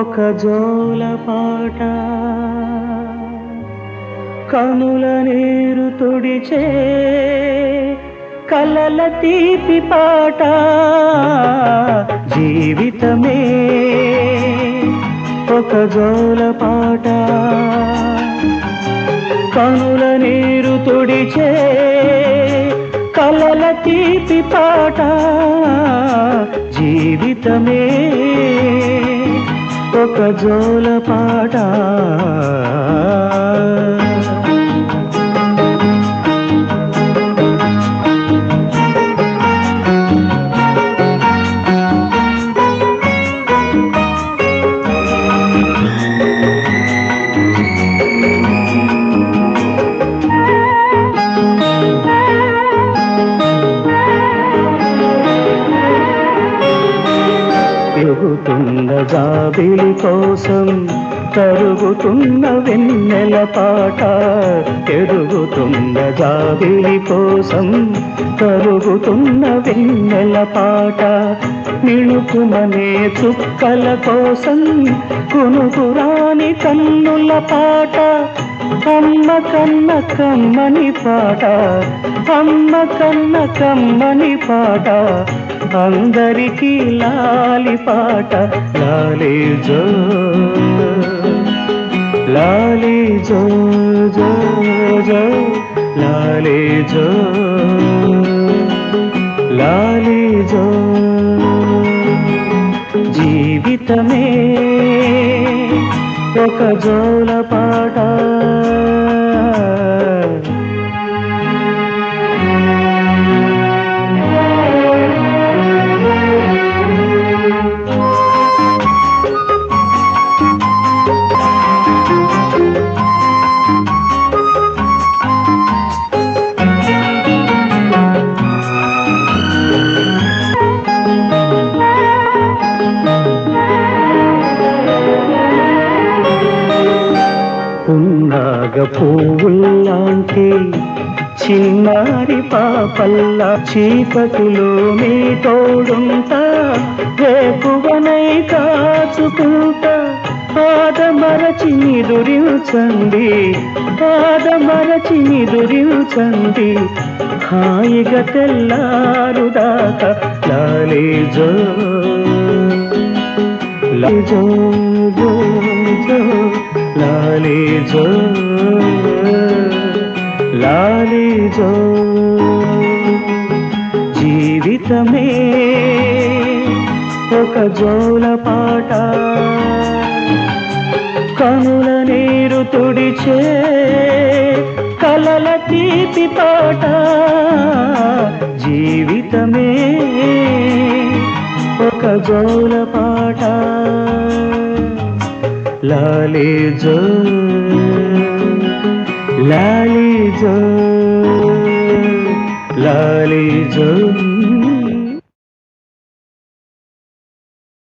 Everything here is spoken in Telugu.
ఒక జోల పాట కనుల నీరు తుడిచే కలల తీపి పాట జీవితమే ఒక జోల పాట కనుల నీరు తుడిచే కలల తీపి పాట జీవితమే ఒక జోల పాట ఎగుతున్న జాబిలి కోసం తరుగుతున్న వెన్నెల పాట ఎరుగుతున్న జాబిలి కోసం తరుగుతున్న వెన్నెల పాట నిలుపుమనే చుక్కల కోసం కునుకురాని కన్నుల పాట అమ్మ కన్న కమ్మని పాట అమ్మ కన్న కమ్మని పాట అందరికీ లాలి పాట లాలి జో లాలి జో జో జో లాలి జో లాలి జో జీవితమే ఒక జోల పాట పున్నాగ పువ్వుల్లాంటి చిన్నారి పాపల్లా చీకటిలో మీ తోడుంటా రేపువనై కాచుకుంటా పాదమరచి నిదురించండి పాదమరచి నిదురించండి హాయిగా తెల్లారుదాకా లాలే జో లాజో జో జో లాలి జో లాలి జో జీవితమే ఒక జోల పాట కనుల నీరు తుడిచే కలల తీపి పాట జీవితమే ఒక జోల పాట లాలి జో లాలి జో లాలి జో